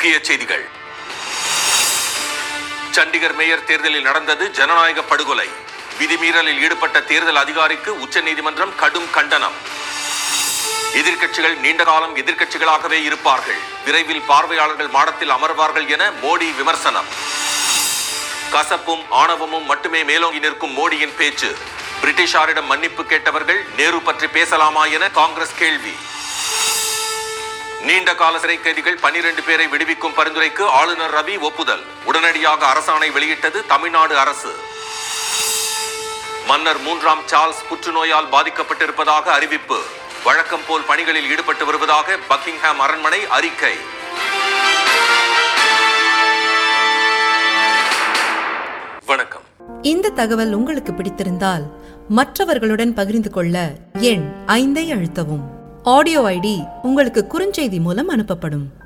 முக்கிய செய்திகள் சண்டிகர் மேயர் தேர்தலில் நடந்தது ஜனநாயக படுகொலை விதிமீறலில் ஈடுபட்ட தேர்தல் அதிகாரிக்கு உச்சநீதிமன்றம் கடும் கண்டனம் எதிர்க்கட்சிகள் நீண்ட காலம் எதிர்க்கட்சிகளாகவே இருப்பார்கள் விரைவில் பார்வையாளர்கள் மாடத்தில் அமர்வார்கள் என மோடி விமர்சனம் கசப்பும் ஆணவமும் மட்டுமே மேலோங்கி நிற்கும் மோடியின் பேச்சு பிரிட்டிஷாரிடம் மன்னிப்பு கேட்டவர்கள் நேரு பற்றி பேசலாமா என காங்கிரஸ் கேள்வி நீண்ட கால சிறை கைதிகள் பனிரெண்டு பேரை விடுவிக்கும் பரிந்துரைக்கு ஆளுநர் ரவி ஒப்புதல் உடனடியாக அரசாணை வெளியிட்டது தமிழ்நாடு அரசு மன்னர் மூன்றாம் சார்ல்ஸ் புற்றுநோயால் பாதிக்கப்பட்டிருப்பதாக அறிவிப்பு வழக்கம் போல் பணிகளில் ஈடுபட்டு வருவதாக பக்கிங்ஹாம் அரண்மனை அறிக்கை வணக்கம் இந்த தகவல் உங்களுக்கு பிடித்திருந்தால் மற்றவர்களுடன் பகிர்ந்து கொள்ள எண் ஐந்தை அழுத்தவும் ஆடியோ ஐடி உங்களுக்கு குறுஞ்செய்தி மூலம் அனுப்பப்படும்